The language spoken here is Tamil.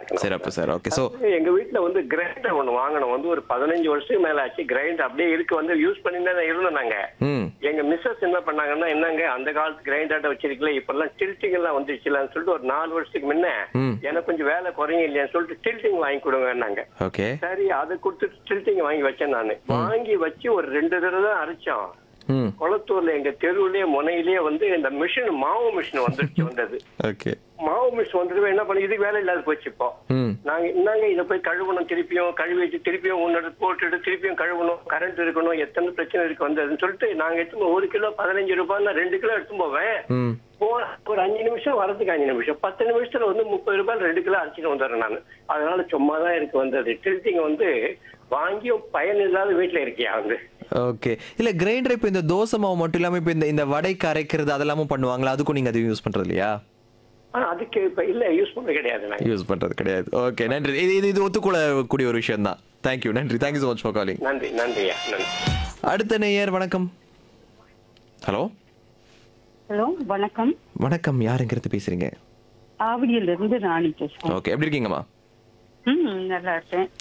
இருக்கணும் சிறப்பு சார் ஓகே ஸோ எங்க வீட்ல வந்து கிரைண்டர் ஒண்ணு வாங்கணும் வந்து ஒரு பதினஞ்சு வருஷத்துக்கு மேல ஆச்சு கிரைண்டர் அப்படியே இருக்கு வந்து யூஸ் பண்ணிட்டு தான் இருந்தோம் நாங்க ம் எங்க மிஸ்ஸஸ் என்ன பண்ணாங்கன்னா என்னங்க அந்த காலத்து கிரைண்டர் வச்சிருக்கல இப்ப எல்லாம் டில்ட்டிங் எல்லாம் வந்துருச்சுலான்னு சொல்லிட்டு ஒரு நாலு வருஷத்துக்கு முன்ன ம். எனக்கு கொஞ்சம் வேலை குறையும் இல்லையான்னு சொல்லிட்டு டில்ட்டிங் வாங்கி கொடுங்கன்னாங்க ஓகே சரி அதை கொடுத்துட்டு டில்ட்டிங் வாங்கி வச்சேன் நானு வாங்கி வச்சு ஒரு ரெண்டு தடவை தான் அரைச்சோம் ம் குளத்தூர்ல எங்க தெருவுலயே முனையிலேயே வந்து இந்த மிஷின் மாவு மிஷின் வந்துருச்சு வந்தது ஓகே மாவு மிஷின் வந்துட்டு என்ன பண்ணி இதுக்கு வேலை இல்லாத போச்சு இப்போ ம் நாங்க இன்னாங்க இதை போய் கழுவணும் திருப்பியும் கழுவி வச்சு திருப்பியும் ஒன்னு போட்டுட்டு திருப்பியும் கழுவணும் கரண்ட் இருக்கணும் எத்தனை பிரச்சனை இருக்கு வந்ததுன்னு சொல்லிட்டு நாங்க எடுத்து போய் ஒரு கிலோ பதினஞ்சு ரூபாய்னா ரெண்டு கிலோ எடுத்து போவேன் ம் போன ஒரு அஞ்சு நிமிஷம் வரதுக்கு அஞ்சு நிமிஷம் பத்து நிமிஷத்துல வந்து முப்பது ரூபாய் ரெண்டு கிலோ அரைச்சிட்டு வந்துடுறேன் நான் அதனால சும்மா தான் இருக்கு வந்தது டில்ட்டிங் வந்து வாங்கியும் பயன் இல்லாத வீட்டுல இருக்கியா வந்து ஓகே இல்ல கிரைண்டர் இப்போ இந்த தோசை மாவு மட்டும் இல்லாம இப்போ இந்த இந்த வடைக்கு அரைக்கிறது அதெல்லாமும் பண்ணுவாங்களா அதுக்கும் நீங்க அதை யூஸ் பண்றது இல்லையா ஆனா அதுக்கு இப்ப இல்ல யூஸ் பண்ண கிடையாது நாங்க யூஸ் பண்றது கிடையாது ஓகே நன்றி இது இது இது ஒத்துக்கொள்ளக்கூடிய ஒரு விஷயம் தான் தேங்க்யூ நன்றி thank you so much for calling நன்றி நன்றியா நன்றி அடுத்த நேயர் வணக்கம் ஹலோ ஹலோ வணக்கம் வணக்கம் யாருங்கிறது பேசுறீங்க ஆவடியில இருந்து ராணி பேசுறேன் ஓகே எப்படி இருக்கீங்கம்மா ம் நல்லா இருக்கேன்